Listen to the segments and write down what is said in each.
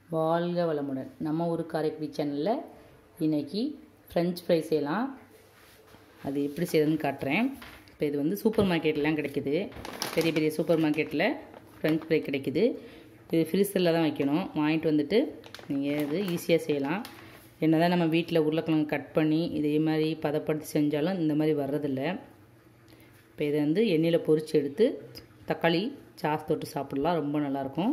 வாழ்க வளமுடன் நம்ம ஊர் காரைக்குடி சேனலில் இன்னைக்கு ஃப்ரெஞ்ச் ஃப்ரை செய்யலாம் அது எப்படி செய்யறதுன்னு காட்டுறேன் இப்போ இது வந்து சூப்பர் மார்க்கெட்லாம் கிடைக்குது பெரிய பெரிய சூப்பர் மார்க்கெட்டில் ஃப்ரெஞ்ச் ஃப்ரை கிடைக்குது இது ஃப்ரீசரில் தான் வைக்கணும் வாங்கிட்டு வந்துட்டு நீங்கள் இது ஈஸியாக செய்யலாம் என்ன தான் நம்ம வீட்டில் உருளைக்கிழங்கு கட் பண்ணி இதே மாதிரி பதப்படுத்தி செஞ்சாலும் இந்த மாதிரி வர்றதில்ல இப்போ இதை வந்து எண்ணெயில் பொரித்து எடுத்து தக்காளி சாஸ் தொட்டு சாப்பிட்லாம் ரொம்ப நல்லாயிருக்கும்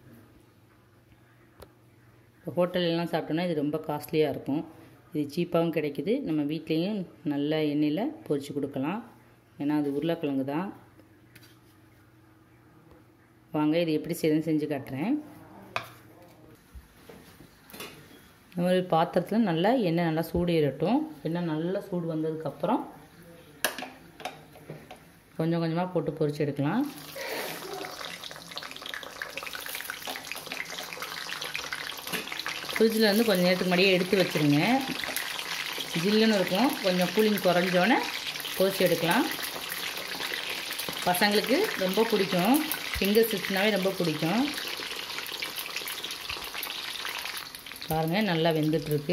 இப்போ ஹோட்டல்லாம் சாப்பிட்டோன்னா இது ரொம்ப காஸ்ட்லியாக இருக்கும் இது சீப்பாகவும் கிடைக்குது நம்ம வீட்லேயும் நல்ல எண்ணெயில் பொரித்து கொடுக்கலாம் ஏன்னா அது உருளைக்கிழங்கு தான் வாங்க இது எப்படி செய்யுதுன்னு செஞ்சு காட்டுறேன் இந்த மாதிரி பாத்திரத்தில் நல்லா எண்ணெய் நல்லா சூடு ஏறட்டும் எண்ணெய் நல்லா சூடு வந்ததுக்கப்புறம் கொஞ்சம் கொஞ்சமாக போட்டு பொரிச்சு எடுக்கலாம் ஃப்ரிட்ஜில் வந்து கொஞ்சம் நேரத்துக்கு முன்னாடியே எடுத்து வச்சுருங்க ஜில்லுன்னு இருக்கும் கொஞ்சம் கூலிங் குறைஞ்சோன்னே பொரிச்சு எடுக்கலாம் பசங்களுக்கு ரொம்ப பிடிக்கும் ஃபிங்கர் சிப்ஸ்னாவே ரொம்ப பிடிக்கும் பாருங்கள் நல்லா வெந்துட்டுருக்கு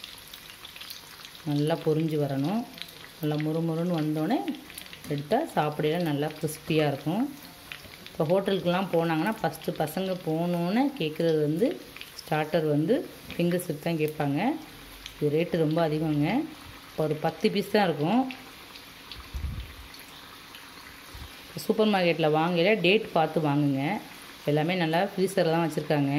நல்லா பொரிஞ்சு வரணும் நல்லா முறுமுறுன்னு வந்தோடனே எடுத்தால் சாப்பிடையில நல்லா கிறிஸ்பியாக இருக்கும் இப்போ ஹோட்டலுக்கெலாம் போனாங்கன்னா ஃபஸ்ட்டு பசங்க போகணுன்னு கேட்குறது வந்து ஸ்டார்டர் வந்து ஃபிங்கர் சிப் தான் கேட்பாங்க இது ரேட்டு ரொம்ப அதிகங்க இப்போ ஒரு பத்து பீஸ் தான் இருக்கும் சூப்பர் மார்க்கெட்டில் வாங்கல டேட் பார்த்து வாங்குங்க எல்லாமே நல்லா ஃப்ரீசரில் தான் வச்சுருக்காங்க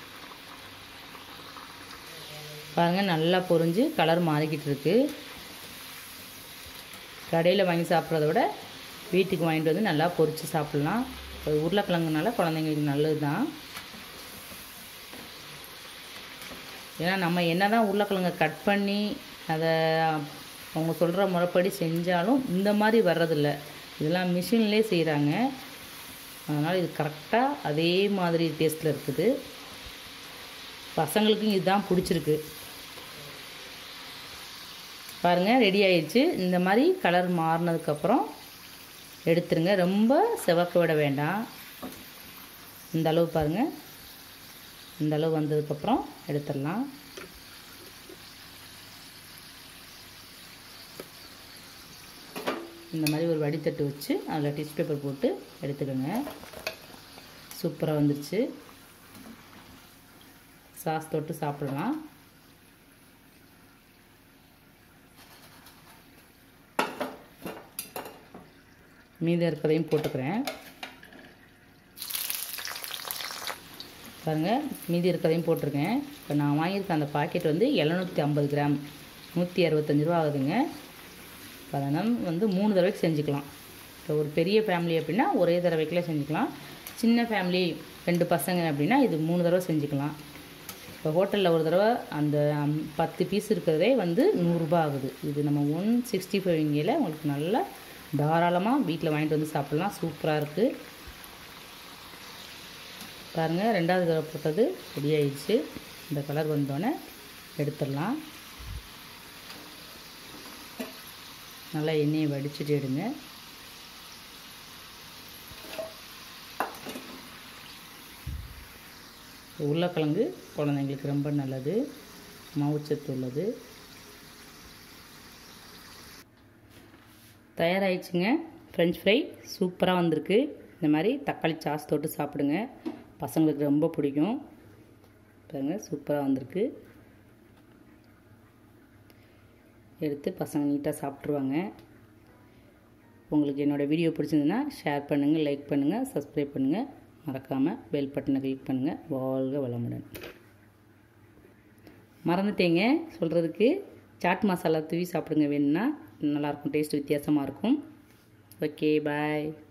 பாருங்கள் நல்லா பொரிஞ்சு கலர் மாறிக்கிட்டு இருக்கு கடையில் வாங்கி சாப்பிட்றத விட வீட்டுக்கு வாங்கிட்டு வந்து நல்லா பொரித்து சாப்பிட்லாம் உருளைக்கிழங்குனால குழந்தைங்களுக்கு நல்லது தான் ஏன்னா நம்ம என்ன தான் உருளைக்கிழங்கை கட் பண்ணி அதை அவங்க சொல்கிற முறைப்படி செஞ்சாலும் இந்த மாதிரி வர்றதில்ல இதெல்லாம் மிஷின்லேயே செய்கிறாங்க அதனால் இது கரெக்டாக அதே மாதிரி டேஸ்ட்டில் இருக்குது பசங்களுக்கும் இதுதான் பிடிச்சிருக்கு பாருங்கள் ரெடி ஆயிடுச்சு இந்த மாதிரி கலர் மாறினதுக்கப்புறம் எடுத்துருங்க ரொம்ப செவக்க விட வேண்டாம் இந்த அளவு பாருங்கள் இந்த அளவு வந்ததுக்கப்புறம் எடுத்துடலாம் இந்த மாதிரி ஒரு வடித்தட்டு வச்சு அதில் டிஷ் பேப்பர் போட்டு எடுத்துக்கோங்க சூப்பராக வந்துருச்சு சாஸ் தொட்டு சாப்பிடலாம் மீதம் இருக்கிறதையும் போட்டுக்கிறேன் பாருங்கள் மீதி இருக்கிறதையும் போட்டிருக்கேன் இப்போ நான் வாங்கியிருக்க அந்த பாக்கெட் வந்து எழுநூற்றி ஐம்பது கிராம் நூற்றி அறுபத்தஞ்சி ரூபா ஆகுதுங்க இப்போ அதனால் வந்து மூணு தடவைக்கு செஞ்சுக்கலாம் இப்போ ஒரு பெரிய ஃபேமிலி அப்படின்னா ஒரே தடவைக்குள்ளே செஞ்சுக்கலாம் சின்ன ஃபேமிலி ரெண்டு பசங்க அப்படின்னா இது மூணு தடவை செஞ்சுக்கலாம் இப்போ ஹோட்டலில் ஒரு தடவை அந்த பத்து பீஸ் இருக்கிறதே வந்து நூறுரூபா ஆகுது இது நம்ம ஒன் சிக்ஸ்டி ஃபைவ்ங்கில் உங்களுக்கு நல்லா தாராளமாக வீட்டில் வாங்கிட்டு வந்து சாப்பிட்லாம் சூப்பராக இருக்குது பாருங்கள் ரெண்டாவது தடவை போட்டது ரெடி ஆயிடுச்சு இந்த கலர் வந்தோடனே எடுத்துடலாம் நல்லா எண்ணெயை வடிச்சுட்டு எடுங்க உருளைக்கிழங்கு குழந்தைங்களுக்கு ரொம்ப நல்லது மாவுச்சத்து உள்ளது தயாராகிடுச்சுங்க ஃப்ரெஞ்ச் ஃப்ரை சூப்பராக வந்திருக்கு இந்த மாதிரி தக்காளி சாஸ் தொட்டு சாப்பிடுங்க பசங்களுக்கு ரொம்ப பிடிக்கும் பாருங்க சூப்பராக வந்திருக்கு எடுத்து பசங்க நீட்டாக சாப்பிட்ருவாங்க உங்களுக்கு என்னோடய வீடியோ பிடிச்சிருந்துன்னா ஷேர் பண்ணுங்கள் லைக் பண்ணுங்கள் சப்ஸ்கிரைப் பண்ணுங்கள் மறக்காமல் பெல் பட்டனை கிளிக் பண்ணுங்கள் வாழ்க வளமுடன் மறந்துட்டேங்க சொல்கிறதுக்கு சாட் மசாலா தூவி சாப்பிடுங்க வேணும்னா நல்லாயிருக்கும் டேஸ்ட் வித்தியாசமாக இருக்கும் ஓகே பாய்